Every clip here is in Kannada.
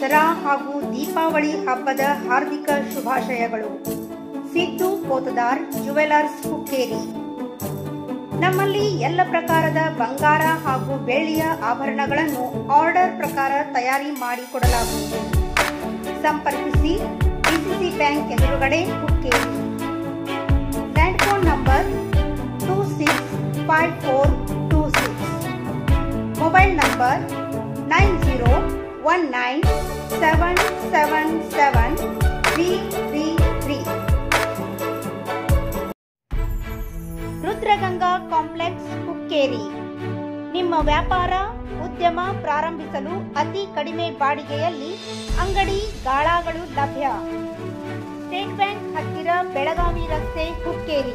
ದಸರಾ ಹಾಗೂ ದೀಪಾವಳಿ ಹಬ್ಬದ ಹಾರ್ದಿಕ ಶುಭಾಶಯಗಳು ಸಿದ್ದು ಪೋತದಾರ್ ಜುವೆಲರ್ಸ್ ಹುಕ್ಕೇರಿ ನಮ್ಮಲ್ಲಿ ಎಲ್ಲ ಪ್ರಕಾರದ ಬಂಗಾರ ಹಾಗೂ ಬೆಳ್ಳಿಯ ಆಭರಣಗಳನ್ನು ಆರ್ಡರ್ ಪ್ರಕಾರ ತಯಾರಿ ಮಾಡಿಕೊಡಲಾಗುವುದು ಸಂಪರ್ಕಿಸಿ ಡಿಸಿಸಿ ಬ್ಯಾಂಕ್ ಎದುರುಗಡೆ Hukkeri land phone number two six five four two six mobile number nine zero one nine seven seven seven three three three Rudraganga complex Hukkeri ನಿಮ್ಮ ವ್ಯಾಪಾರ ಉದ್ಯಮ ಪ್ರಾರಂಭಿಸಲು ಅತಿ ಕಡಿಮೆ ಬಾಡಿಗೆಯಲ್ಲಿ ಅಂಗಡಿ ಗಾಳಾಗಳು ಲಭ್ಯ ಸ್ಟೇಟ್ ಬ್ಯಾಂಕ್ ಹತ್ತಿರ ಬೆಳಗಾವಿ ರಸ್ತೆ ಹುಕ್ಕೇರಿ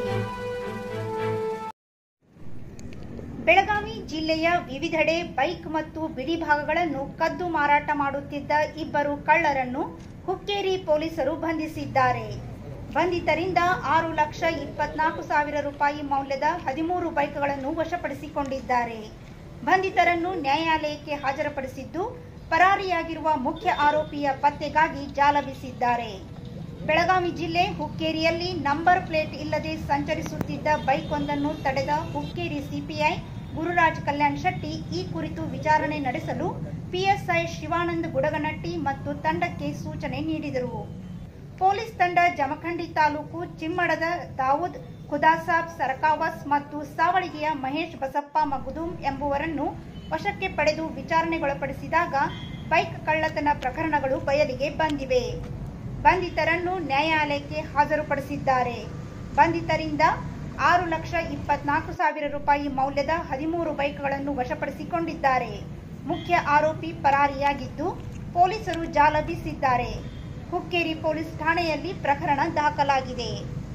ಬೆಳಗಾವಿ ಜಿಲ್ಲೆಯ ವಿವಿಧೆಡೆ ಬೈಕ್ ಮತ್ತು ಬಿಡಿ ಭಾಗಗಳನ್ನು ಕದ್ದು ಮಾರಾಟ ಮಾಡುತ್ತಿದ್ದ ಇಬ್ಬರು ಕಳ್ಳರನ್ನು ಹುಕ್ಕೇರಿ ಪೊಲೀಸರು ಬಂಧಿಸಿದ್ದಾರೆ ಬಂಧಿತರಿಂದ ಆರು ಲಕ್ಷ ಇಪ್ಪತ್ನಾಲ್ಕು ಸಾವಿರ ರೂಪಾಯಿ ಮೌಲ್ಯದ ಹದಿಮೂರು ಬೈಕ್ಗಳನ್ನು ವಶಪಡಿಸಿಕೊಂಡಿದ್ದಾರೆ ಬಂಧಿತರನ್ನು ನ್ಯಾಯಾಲಯಕ್ಕೆ ಹಾಜರುಪಡಿಸಿದ್ದು ಪರಾರಿಯಾಗಿರುವ ಮುಖ್ಯ ಆರೋಪಿಯ ಪತ್ತೆಗಾಗಿ ಜಾಲ ಬೀಸಿದ್ದಾರೆ ಬೆಳಗಾವಿ ಜಿಲ್ಲೆ ಹುಕ್ಕೇರಿಯಲ್ಲಿ ನಂಬರ್ ಪ್ಲೇಟ್ ಇಲ್ಲದೆ ಸಂಚರಿಸುತ್ತಿದ್ದ ಬೈಕ್ ಒಂದನ್ನು ತಡೆದ ಹುಕ್ಕೇರಿ ಸಿಪಿಐ ಗುರುರಾಜ್ ಕಲ್ಯಾಣ್ ಶೆಟ್ಟಿ ಈ ಕುರಿತು ವಿಚಾರಣೆ ನಡೆಸಲು ಪಿಎಸ್ಐ ಶಿವಾನಂದ್ ಗುಡಗನಟ್ಟಿ ಮತ್ತು ತಂಡಕ್ಕೆ ಸೂಚನೆ ನೀಡಿದರು ಪೊಲೀಸ್ ತಂಡ ಜಮಖಂಡಿ ತಾಲೂಕು ಚಿಮ್ಮಡದ ದಾವೂದ್ ಖುದಾಸಾಬ್ ಸರಕಾವಸ್ ಮತ್ತು ಸಾವಳಿಗೆಯ ಮಹೇಶ್ ಬಸಪ್ಪ ಮಗುದೂಮ್ ಎಂಬುವರನ್ನು ವಶಕ್ಕೆ ಪಡೆದು ವಿಚಾರಣೆಗೊಳಪಡಿಸಿದಾಗ ಬೈಕ್ ಕಳ್ಳತನ ಪ್ರಕರಣಗಳು ಬಯಲಿಗೆ ಬಂದಿವೆ ಬಂಧಿತರನ್ನು ನ್ಯಾಯಾಲಯಕ್ಕೆ ಹಾಜರುಪಡಿಸಿದ್ದಾರೆ ಬಂಧಿತರಿಂದ ಆರು ಲಕ್ಷ ಇಪ್ಪತ್ನಾಲ್ಕು ಸಾವಿರ ರೂಪಾಯಿ ಮೌಲ್ಯದ ಹದಿಮೂರು ಬೈಕ್ಗಳನ್ನು ವಶಪಡಿಸಿಕೊಂಡಿದ್ದಾರೆ ಮುಖ್ಯ ಆರೋಪಿ ಪರಾರಿಯಾಗಿದ್ದು ಪೊಲೀಸರು ಜಾಲ ಬೀಸಿದ್ದಾರೆ ಹುಕ್ಕೇರಿ ಪೊಲೀಸ್ ಠಾಣೆಯಲ್ಲಿ ಪ್ರಕರಣ ದಾಖಲಾಗಿದೆ